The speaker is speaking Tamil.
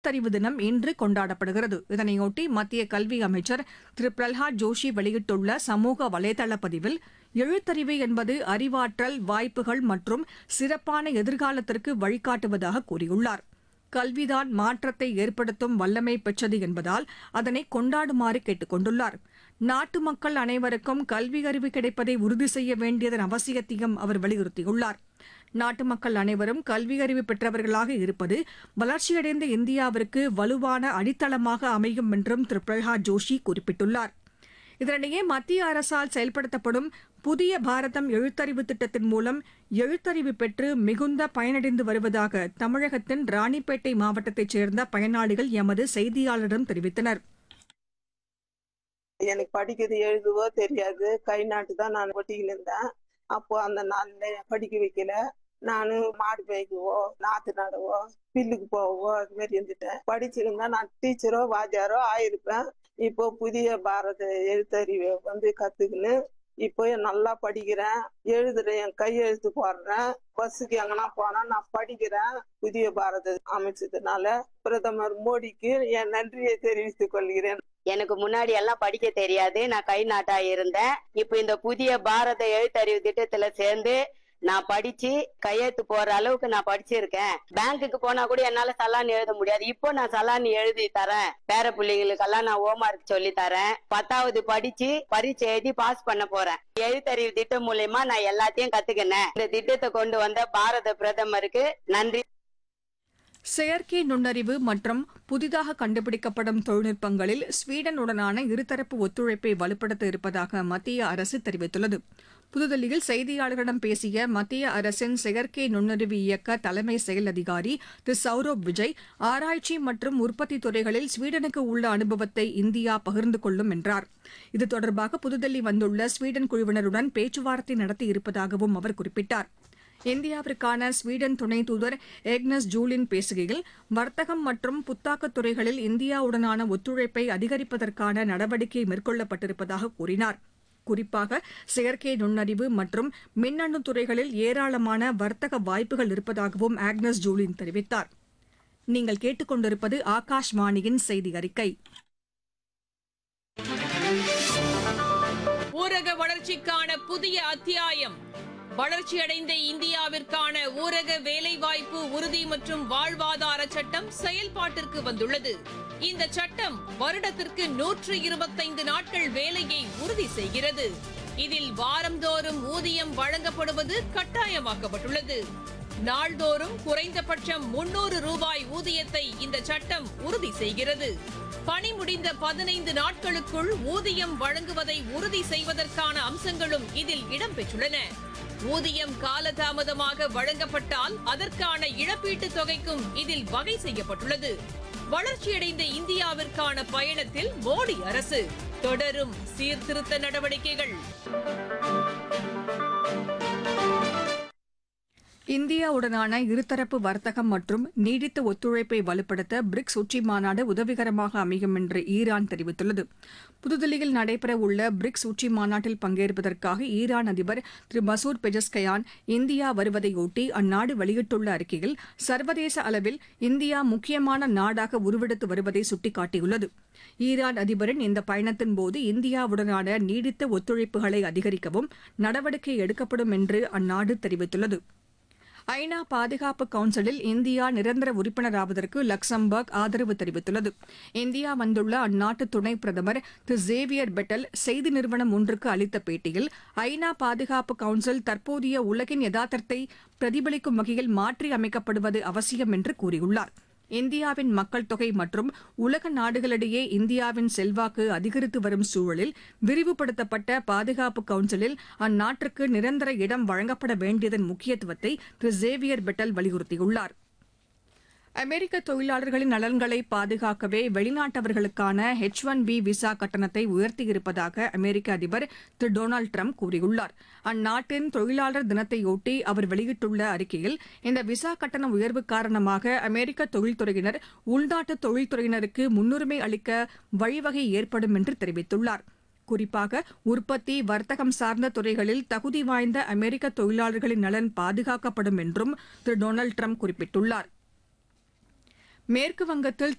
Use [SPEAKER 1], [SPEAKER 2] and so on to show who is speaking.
[SPEAKER 1] எழுத்தறிவு தினம் இன்று கொண்டாடப்படுகிறது இதனையொட்டி மத்திய கல்வி அமைச்சர் திரு பிரல்ஹாத் ஜோஷி வெளியிட்டுள்ள சமூக வலைதள பதிவில் எழுத்தறிவு என்பது அறிவாற்றல் வாய்ப்புகள் மற்றும் சிறப்பான எதிர்காலத்திற்கு வழிகாட்டுவதாக கூறியுள்ளார் கல்விதான் மாற்றத்தை ஏற்படுத்தும் வல்லமை பெற்றது என்பதால் அதனை கொண்டாடுமாறு கேட்டுக் கொண்டுள்ளார் நாட்டு மக்கள் அனைவருக்கும் கல்வி அறிவு கிடைப்பதை உறுதி செய்ய வேண்டியதன் அவசியத்தையும் அவர் வலியுறுத்தியுள்ளார் நாட்டு மக்கள் அனைவரும் கல்வி அறிவு பெற்றவர்களாக இருப்பது வளர்ச்சியடைந்த இந்தியாவிற்கு வலுவான அடித்தளமாக அமையும் என்றும் திரு பிரல்ஹாத் ஜோஷி குறிப்பிட்டுள்ளார் இதனிடையே மத்திய அரசால் செயல்படுத்தப்படும் புதிய பாரதம் எழுத்தறிவு திட்டத்தின் மூலம் எழுத்தறிவு பெற்று மிகுந்த பயனடைந்து வருவதாக தமிழகத்தின் ராணிப்பேட்டை மாவட்டத்தைச் சேர்ந்த பயனாளிகள் எமது செய்தியாளரிடம் தெரிவித்தனர்
[SPEAKER 2] எனக்கு படிக்கிறது எழுதுவோ தெரியாது கை நாட்டு தான் நான் ஒட்டிக்கின்னு இருந்தேன் அப்போ அந்த நாள்ல படிக்க வைக்கல நானு மாடு மேய்க்கவோ நாத்து நடவோ பில்லுக்கு போவோ அது மாதிரி இருந்துட்டேன் படிச்சிருந்தா நான் டீச்சரோ வாத்தியாரோ ஆயிருப்பேன் இப்போ புதிய பாரத எழுத்தறிவை வந்து கத்துக்கின்னு இப்போ நல்லா படிக்கிறேன் எழுதுறேன் என் கையெழுத்து போடுறேன் பஸ்ஸுக்கு எங்கன்னா போனா நான் படிக்கிறேன் புதிய பாரத அமைச்சதுனால பிரதமர் மோடிக்கு என் நன்றியை தெரிவித்துக் கொள்கிறேன்
[SPEAKER 3] எனக்கு முன்னாடி எல்லாம் படிக்க தெரியாது நான் கை நாட்டா இருந்தேன் இப்போ இந்த புதிய பாரத எழுத்தறிவு திட்டத்துல சேர்ந்து நான் படிச்சு கையெழுத்து போற அளவுக்கு நான் படிச்சிருக்கேன் பேங்க்குக்கு போனா கூட என்னால சலான் எழுத முடியாது இப்போ நான் சலான் எழுதி தரேன் பேர பிள்ளைங்களுக்கெல்லாம் நான் ஹோம்ஒர்க் சொல்லி தரேன் பத்தாவது படிச்சு பரீட்சை எழுதி பாஸ் பண்ண போறேன் எழுத்தறிவு திட்டம் மூலயமா நான் எல்லாத்தையும் கத்துக்கினேன் இந்த திட்டத்தை கொண்டு வந்த பாரத பிரதமருக்கு நன்றி
[SPEAKER 1] செயற்கை நுண்ணறிவு மற்றும் புதிதாக கண்டுபிடிக்கப்படும் தொழில்நுட்பங்களில் ஸ்வீடனுடனான இருதரப்பு ஒத்துழைப்பை வலுப்படுத்த இருப்பதாக மத்திய அரசு தெரிவித்துள்ளது புதுதில்லியில் செய்தியாளர்களிடம் பேசிய மத்திய அரசின் செயற்கை நுண்ணறிவு இயக்க தலைமை செயல் அதிகாரி திரு சௌரப் விஜய் ஆராய்ச்சி மற்றும் உற்பத்தி துறைகளில் ஸ்வீடனுக்கு உள்ள அனுபவத்தை இந்தியா பகிர்ந்து கொள்ளும் என்றார் இது தொடர்பாக புதுதில்லி வந்துள்ள ஸ்வீடன் குழுவினருடன் பேச்சுவார்த்தை நடத்தி இருப்பதாகவும் அவர் குறிப்பிட்டார் இந்தியாவிற்கான ஸ்வீடன் துணை தூதர் ஏக்னஸ் ஜூலின் பேசுகையில் வர்த்தகம் மற்றும் புத்தாக்கத் துறைகளில் இந்தியாவுடனான ஒத்துழைப்பை அதிகரிப்பதற்கான நடவடிக்கை மேற்கொள்ளப்பட்டிருப்பதாக கூறினார் குறிப்பாக செயற்கை நுண்ணறிவு மற்றும் மின்னணு துறைகளில் ஏராளமான வர்த்தக வாய்ப்புகள் இருப்பதாகவும் ஆக்னஸ் ஜூலின் தெரிவித்தார் நீங்கள் கேட்டுக்கொண்டிருப்பது ஆகாஷ்வாணியின் செய்தி அறிக்கை
[SPEAKER 4] ஊரக வளர்ச்சிக்கான புதிய அத்தியாயம் வளர்ச்சியடைந்த இந்தியாவிற்கான ஊரக வேலைவாய்ப்பு உறுதி மற்றும் வாழ்வாதார சட்டம் செயல்பாட்டிற்கு வந்துள்ளது இந்த சட்டம் வருடத்திற்கு நூற்று இருபத்தைந்து நாட்கள் வேலையை உறுதி செய்கிறது இதில் வாரந்தோறும் ஊதியம் வழங்கப்படுவது கட்டாயமாக்கப்பட்டுள்ளது நாள்தோறும் குறைந்தபட்சம் முன்னூறு ரூபாய் ஊதியத்தை இந்த சட்டம் உறுதி செய்கிறது பணி முடிந்த பதினைந்து நாட்களுக்குள் ஊதியம் வழங்குவதை உறுதி செய்வதற்கான அம்சங்களும் இதில் இடம்பெற்றுள்ளன ஊதியம் காலதாமதமாக வழங்கப்பட்டால் அதற்கான இழப்பீட்டுத் தொகைக்கும் இதில் வகை செய்யப்பட்டுள்ளது வளர்ச்சியடைந்த இந்தியாவிற்கான பயணத்தில் மோடி அரசு தொடரும் சீர்திருத்த நடவடிக்கைகள்
[SPEAKER 1] இந்தியாவுடனான இருதரப்பு வர்த்தகம் மற்றும் நீடித்த ஒத்துழைப்பை வலுப்படுத்த பிரிக்ஸ் உச்சி மாநாடு உதவிகரமாக அமையும் என்று ஈரான் தெரிவித்துள்ளது புதுதில்லியில் நடைபெறவுள்ள பிரிக்ஸ் உச்சி மாநாட்டில் பங்கேற்பதற்காக ஈரான் அதிபர் திரு மசூத் பெஜஸ்கயான் இந்தியா வருவதையொட்டி அந்நாடு வெளியிட்டுள்ள அறிக்கையில் சர்வதேச அளவில் இந்தியா முக்கியமான நாடாக உருவெடுத்து வருவதை சுட்டிக்காட்டியுள்ளது ஈரான் அதிபரின் இந்த பயணத்தின் போது இந்தியாவுடனான நீடித்த ஒத்துழைப்புகளை அதிகரிக்கவும் நடவடிக்கை எடுக்கப்படும் என்று அந்நாடு தெரிவித்துள்ளது ஐநா பாதுகாப்பு கவுன்சிலில் இந்தியா நிரந்தர உறுப்பினராவதற்கு லக்சம்பர்க் ஆதரவு தெரிவித்துள்ளது இந்தியா வந்துள்ள அந்நாட்டு துணை பிரதமர் திரு ஜேவியர் பெட்டல் செய்தி நிறுவனம் ஒன்றுக்கு அளித்த பேட்டியில் ஐநா பாதுகாப்பு கவுன்சில் தற்போதைய உலகின் யதார்த்தத்தை பிரதிபலிக்கும் வகையில் மாற்றி அமைக்கப்படுவது அவசியம் என்று கூறியுள்ளார் இந்தியாவின் மக்கள் தொகை மற்றும் உலக நாடுகளிடையே இந்தியாவின் செல்வாக்கு அதிகரித்து வரும் சூழலில் விரிவுபடுத்தப்பட்ட பாதுகாப்பு கவுன்சிலில் அந்நாட்டிற்கு நிரந்தர இடம் வழங்கப்பட வேண்டியதன் முக்கியத்துவத்தை திரு ஜேவியர் பெட்டல் வலியுறுத்தியுள்ளார் அமெரிக்க தொழிலாளர்களின் நலன்களை பாதுகாக்கவே வெளிநாட்டவர்களுக்கான ஹெச் ஒன் பி விசா கட்டணத்தை உயர்த்தியிருப்பதாக அமெரிக்க அதிபர் திரு டொனால்டு ட்ரம்ப் கூறியுள்ளார் அந்நாட்டின் தொழிலாளர் தினத்தையொட்டி அவர் வெளியிட்டுள்ள அறிக்கையில் இந்த விசா கட்டண உயர்வு காரணமாக அமெரிக்க தொழில்துறையினர் உள்நாட்டு தொழில்துறையினருக்கு முன்னுரிமை அளிக்க வழிவகை ஏற்படும் என்று தெரிவித்துள்ளார் குறிப்பாக உற்பத்தி வர்த்தகம் சார்ந்த துறைகளில் தகுதி வாய்ந்த அமெரிக்க தொழிலாளர்களின் நலன் பாதுகாக்கப்படும் என்றும் திரு டொனால்டு ட்ரம்ப் குறிப்பிட்டுள்ளார் மேற்கு வங்கத்தில்